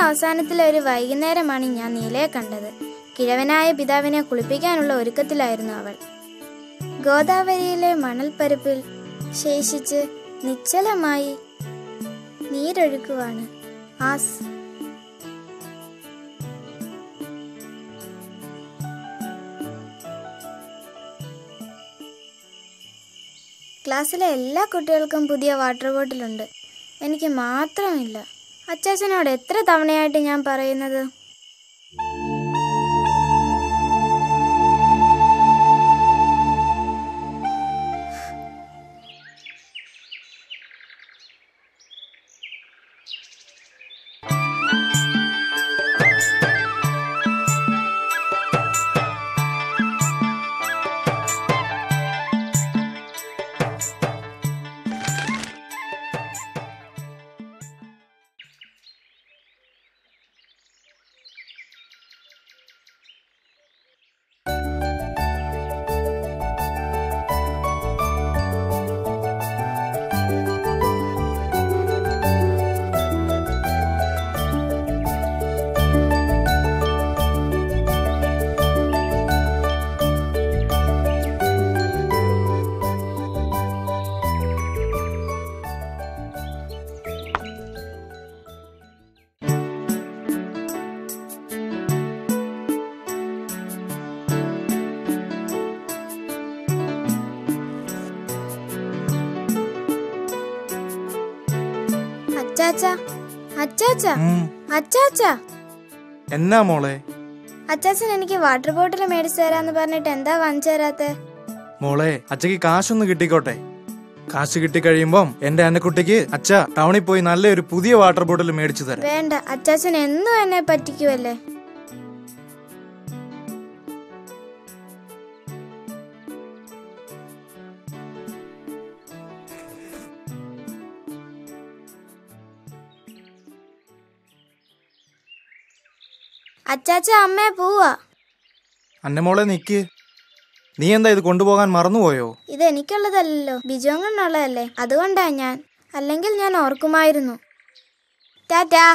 അവസാനത്തിലെ ഒരു വൈകുന്നേരമാണ് ഞാൻ നീലയെ കണ്ടത് കിഴവനായ പിതാവിനെ കുളിപ്പിക്കാനുള്ള ഒരുക്കത്തിലായിരുന്നു അവൾ ഗോദാവരിയിലെ മണൽപ്പരപ്പിൽ ശേഷിച്ച് നിശ്ചലമായി നീരൊഴുക്കുവാണ് ആസ് ക്ലാസ്സിലെ എല്ലാ കുട്ടികൾക്കും പുതിയ വാട്ടർ ബോട്ടിലുണ്ട് എനിക്ക് മാത്രമില്ല അച്ചാച്ചനോട് എത്ര തവണയായിട്ട് ഞാൻ പറയുന്നത് അച്ചാച്ച അച്ചാച്ച ഉം, അച്ചാച്ച എന്നാ മോളെ അച്ചാച്ചൻ എനിക്ക് വാട്ടർ ബോട്ടിൽ മേടിച്ചു തരാന്ന് പറഞ്ഞിട്ട് എന്താ വാങ്ങിച്ചു തരാത്തെ മോളെ അച്ഛക്ക് കാശൊന്ന് കിട്ടിക്കോട്ടെ കാശ് കിട്ടിക്കഴിയുമ്പം എന്റെ അന്നക്കുട്ടിക്ക് അച്ഛ ടൗണിൽ പോയി നല്ലൊരു പുതിയ വാട്ടർ ബോട്ടിൽ മേടിച്ചു തരാം വേണ്ട അച്ചാച്ചൻ എന്നും എന്നെ പറ്റിക്കുമല്ലേ അച്ചാച്ച അമ്മേ പോവാ അന്നെ മോളെ നിക്ക് നീ എന്താ ഇത് കൊണ്ടുപോകാൻ മറന്നുപോയോ ഇത് എനിക്കുള്ളതല്ലല്ലോ ബിജോങ്ങണ്ണുള്ളതല്ലേ അതുകൊണ്ടാ ഞാൻ അല്ലെങ്കിൽ ഞാൻ ഓർക്കുമായിരുന്നു ടാറ്റാ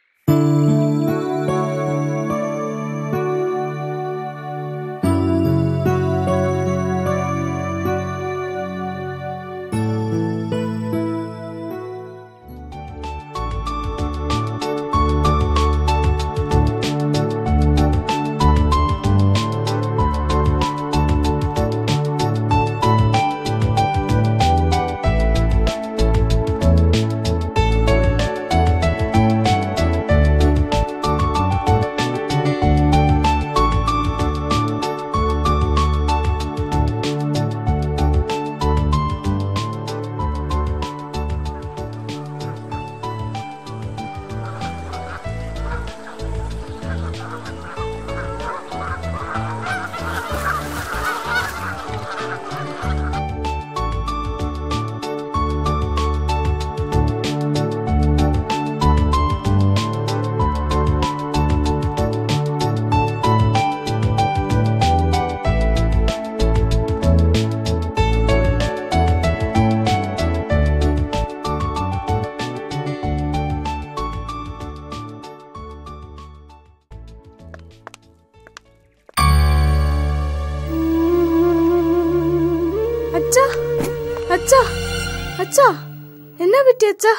അച്ഛാ അച്ഛാ അച്ഛാ എന്നാ പറ്റി അച്ഛാ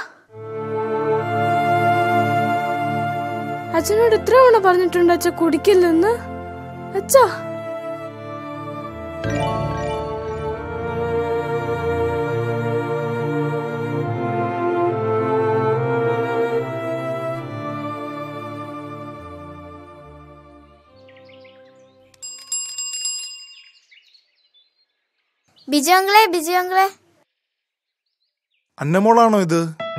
അച്ഛനോട് എത്ര തവണ പറഞ്ഞിട്ടുണ്ട് അച്ഛ കുടിക്കില്ലെന്ന് അച്ഛാ ബിജോങ്ങളെ ബിജോങ്ങളെ അന്നമോളാണോ ഇത്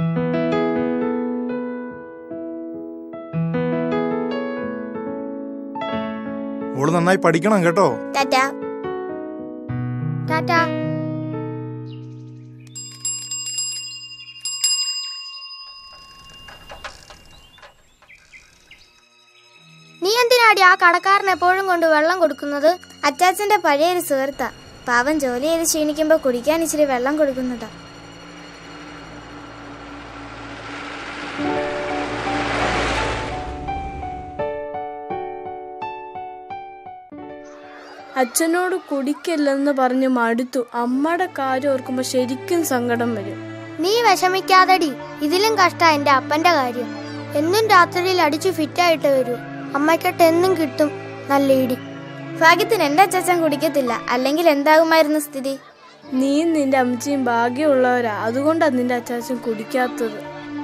മോള് നന്നായി പഠിക്കണം കേട്ടോ ടാറ്റാ ടാറ്റാ നീ എന്തിനാടി ആ കടക്കാരൻ എപ്പോഴും കൊണ്ട് വെള്ളം കൊടുക്കുന്നത് അച്ചാച്ചന്റെ പഴയൊരു സുഹൃത്താ പാവം ജോലി ചെയ്ത് ക്ഷീണിക്കുമ്പോ കുടിക്കാൻ ഇച്ചിരി വെള്ളം കൊടുക്കുന്നതാ അച്ഛനോട് കുടിക്കില്ലെന്ന് പറഞ്ഞ് മടുത്തു അമ്മയുടെ കാര്യം ഓർക്കുമ്പോ ശരിക്കും സങ്കടം വരും നീ വിഷമിക്കാതടി ഇതിലും കഷ്ട എന്റെ അപ്പന്റെ കാര്യം എന്നും രാത്രിയിൽ അടിച്ചു ഫിറ്റായിട്ട് വരൂ അമ്മയ്ക്കൊട്ട് എന്നും കിട്ടും നല്ല ഇടി ഭാഗ്യത്തിന് എന്റെ അച്ചാച്ചൻ കുടിക്കത്തില്ല അല്ലെങ്കിൽ എന്താകുമായിരുന്നു സ്ഥിതി നീയും നിന്റെ അമ്മച്ചിയും ഭാഗ്യമുള്ളവരാ അതുകൊണ്ടാ നിന്റെ അച്ചാച്ചൻ കുടിക്കാത്തത്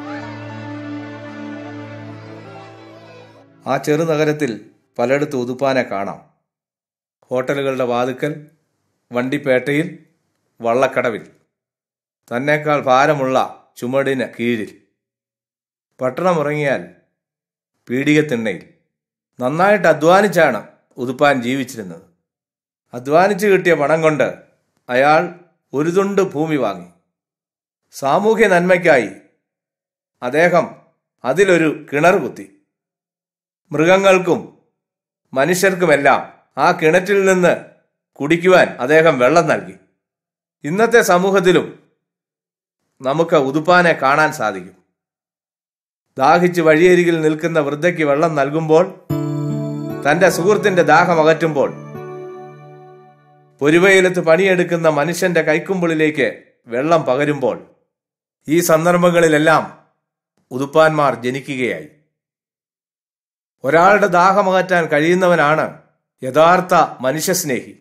ആ ചെറുനഗരത്തിൽ പലയിടത്തും ഉതുപ്പാനെ കാണാം ഹോട്ടലുകളുടെ വാതുക്കൽ വണ്ടിപ്പേട്ടയിൽ വള്ളക്കടവിൽ തന്നേക്കാൾ ഭാരമുള്ള ചുമടിന് കീഴിൽ പട്ടണമുറങ്ങിയാൽ പീഡികത്തിണ്ണയിൽ നന്നായിട്ട് അധ്വാനിച്ചാണ് ഉതുപ്പാൻ ജീവിച്ചിരുന്നത് അധ്വാനിച്ചു കിട്ടിയ പണം കൊണ്ട് അയാൾ ഒരു തുണ്ട് ഭൂമി വാങ്ങി സാമൂഹ്യ നന്മയ്ക്കായി അദ്ദേഹം അതിലൊരു കിണർ കുത്തി മൃഗങ്ങൾക്കും മനുഷ്യർക്കുമെല്ലാം ആ കിണറ്റിൽ നിന്ന് കുടിക്കുവാൻ അദ്ദേഹം വെള്ളം നൽകി ഇന്നത്തെ സമൂഹത്തിലും നമുക്ക് ഉതുപ്പാനെ കാണാൻ സാധിക്കും ദാഹിച്ച് വഴിയരികിൽ നിൽക്കുന്ന വൃദ്ധയ്ക്ക് വെള്ളം നൽകുമ്പോൾ തന്റെ സുഹൃത്തിന്റെ ദാഹം അകറ്റുമ്പോൾ പൊരുവയിലത്ത് പണിയെടുക്കുന്ന മനുഷ്യന്റെ കൈക്കുമ്പിളിലേക്ക് വെള്ളം പകരുമ്പോൾ ഈ സന്ദർഭങ്ങളിലെല്ലാം ഉതുപ്പാന്മാർ ജനിക്കുകയായി ഒരാളുടെ ദാഹമകറ്റാൻ കഴിയുന്നവനാണ് യഥാർത്ഥ മനുഷ്യസ്നേഹി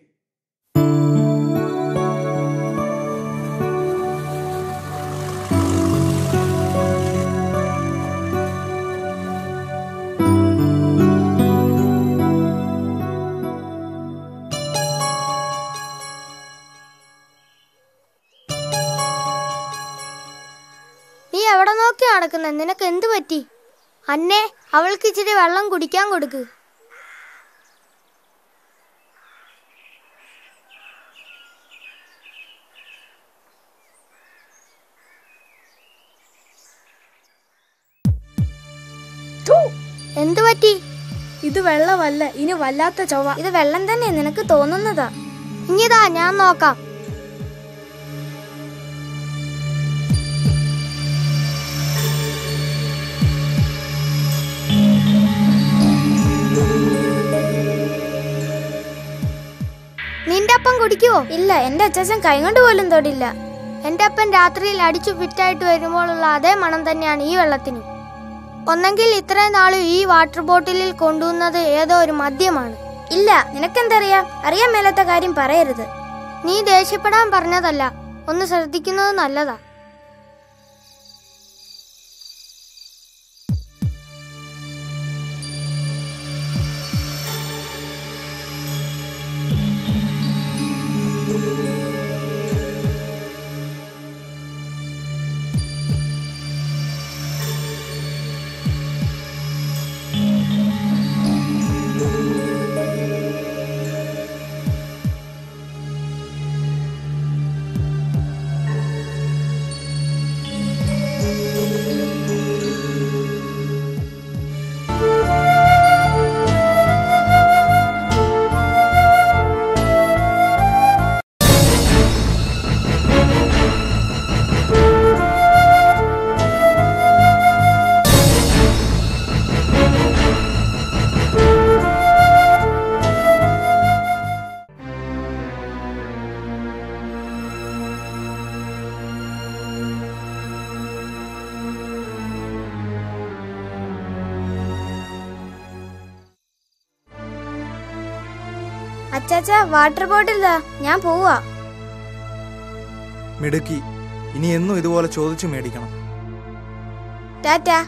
നീ എവിടെ നോക്കി നടക്കുന്ന നിനക്ക് എന്തു പറ്റി അന്നേ അവൾക്ക് ഇച്ചിരി വെള്ളം കുടിക്കാൻ കൊടുക്ക് എന്തു പറ്റി ഇത് വെള്ളമല്ല ഇനി വല്ലാത്ത ചൊവ്വ ഇത് വെള്ളം തന്നെ നിനക്ക് തോന്നുന്നതാ ഇനിതാ ഞാൻ നോക്കാം നിന്റെ അപ്പം കുടിക്കുവോ ഇല്ല എന്റെ അച്ഛൻ കൈകൊണ്ട് പോലും തൊടില്ല എന്റെ അപ്പൻ രാത്രിയിൽ അടിച്ചു ഫിറ്റായിട്ട് വരുമ്പോഴുള്ള അതേ മണം തന്നെയാണ് ഈ വെള്ളത്തിനും ഒന്നെങ്കിൽ ഇത്രയും നാള് ഈ വാട്ടർ ബോട്ടിലിൽ കൊണ്ടുവന്നത് ഏതോ ഒരു മദ്യമാണ് ഇല്ല നിനക്കെന്തറിയാം അറിയാൻ മേലാത്ത കാര്യം പറയരുത് നീ ദേഷ്യപ്പെടാൻ പറഞ്ഞതല്ല ഒന്ന് ശ്രദ്ധിക്കുന്നത് നല്ലതാ അച്ചാച്ച വാട്ടർ ബോട്ടിലാ ഞാൻ പോവാ മിടുക്കി ഇനി എന്നും ഇതുപോലെ ചോദിച്ചു മേടിക്കണം ടാറ്റാ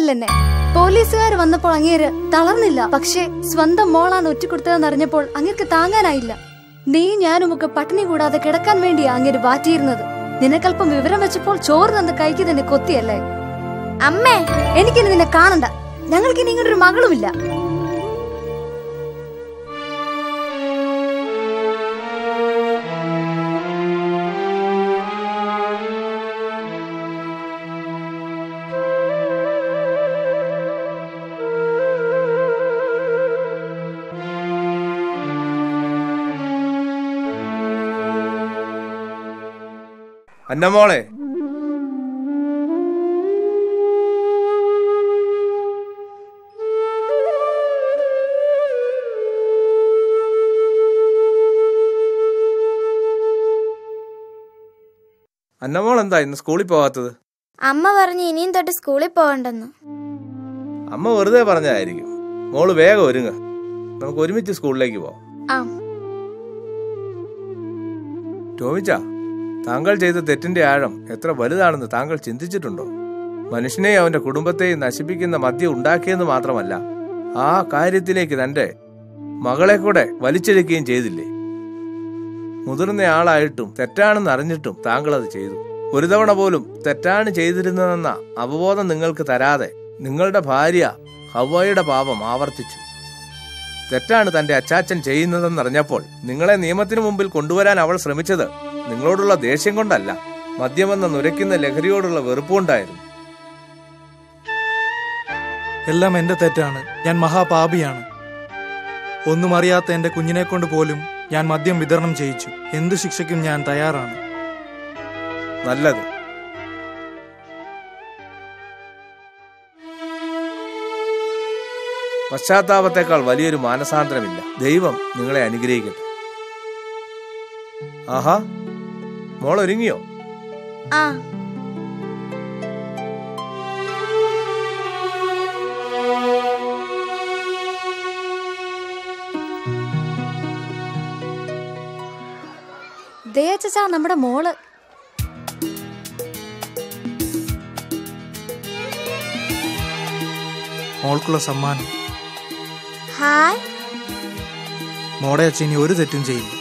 വിട്ടില്ലെന്നെ പോലീസുകാർ വന്നപ്പോൾ അങ്ങേര് തളർന്നില്ല പക്ഷേ സ്വന്തം മോളാണ് ഒറ്റക്കൊടുത്തതെന്ന് അറിഞ്ഞപ്പോൾ അങ്ങേർക്ക് താങ്ങാനായില്ല നീ ഞാനും ഒക്കെ പട്ടിണി കൂടാതെ കിടക്കാൻ വേണ്ടിയാ അങ്ങേര് വാറ്റിയിരുന്നത് നിനക്കല്പം വിവരം വെച്ചപ്പോൾ ചോറ് തന്ന് കൈക്ക് തന്നെ കൊത്തിയല്ലേ അമ്മേ എനിക്കിനി നിന്നെ കാണണ്ട ഞങ്ങൾക്ക് ഇനി ഇങ്ങോട്ടൊരു മകളുമില്ല അന്നമോളെ അന്നമോൾ എന്താ ഇന്ന് സ്കൂളിൽ പോകാത്തത് അമ്മ പറഞ്ഞു ഇനിയും തൊട്ട് സ്കൂളിൽ പോകണ്ടെന്ന് അമ്മ വെറുതെ പറഞ്ഞതായിരിക്കും മോള് വേഗം ഒരുങ്ങ നമുക്ക് ഒരുമിച്ച് സ്കൂളിലേക്ക് പോവാം ആ ടോമിച്ച താങ്കൾ ചെയ്ത തെറ്റിന്റെ ആഴം എത്ര വലുതാണെന്ന് താങ്കൾ ചിന്തിച്ചിട്ടുണ്ടോ മനുഷ്യനെയും അവന്റെ കുടുംബത്തെയും നശിപ്പിക്കുന്ന മദ്യം ഉണ്ടാക്കിയെന്ന് മാത്രമല്ല ആ കാര്യത്തിലേക്ക് തന്റെ മകളെ കൂടെ വലിച്ചെടുക്കുകയും ചെയ്തില്ലേ മുതിർന്ന ആളായിട്ടും തെറ്റാണെന്ന് അറിഞ്ഞിട്ടും താങ്കൾ അത് ചെയ്തു ഒരു തവണ പോലും തെറ്റാണ് ചെയ്തിരുന്നതെന്ന അവബോധം നിങ്ങൾക്ക് തരാതെ നിങ്ങളുടെ ഭാര്യ ഹവ്വയുടെ പാപം ആവർത്തിച്ചു തെറ്റാണ് തന്റെ അച്ചാച്ചൻ ചെയ്യുന്നതെന്നറിഞ്ഞപ്പോൾ നിങ്ങളെ നിയമത്തിന് മുമ്പിൽ കൊണ്ടുവരാൻ അവൾ ശ്രമിച്ചത് നിങ്ങളോടുള്ള ദേഷ്യം കൊണ്ടല്ല മദ്യമെന്ന നുരയ്ക്കുന്ന ലഹരിയോടുള്ള വെറുപ്പുകൊണ്ടായിരുന്നു എല്ലാം എന്റെ തെറ്റാണ് ഞാൻ മഹാപാപിയാണ് ഒന്നും അറിയാത്ത എന്റെ കുഞ്ഞിനെ കൊണ്ട് പോലും ഞാൻ മദ്യം വിതരണം ചെയ്യിച്ചു എന്ത് ശിക്ഷയ്ക്കും ഞാൻ തയ്യാറാണ് നല്ലത് പശ്ചാത്താപത്തെക്കാൾ വലിയൊരു മാനസാന്തരമില്ല ദൈവം നിങ്ങളെ അനുഗ്രഹിക്കട്ടെ ആഹാ മോൾ ഒരുങ്ങിയോ ആ ദയച്ചാ നമ്മുടെ മോള് മോൾക്കുള്ള സമ്മാനം ഹായ് മോടെ അച്ഛൻ ഇനി ഒരു തെറ്റും ചെയ്യില്ല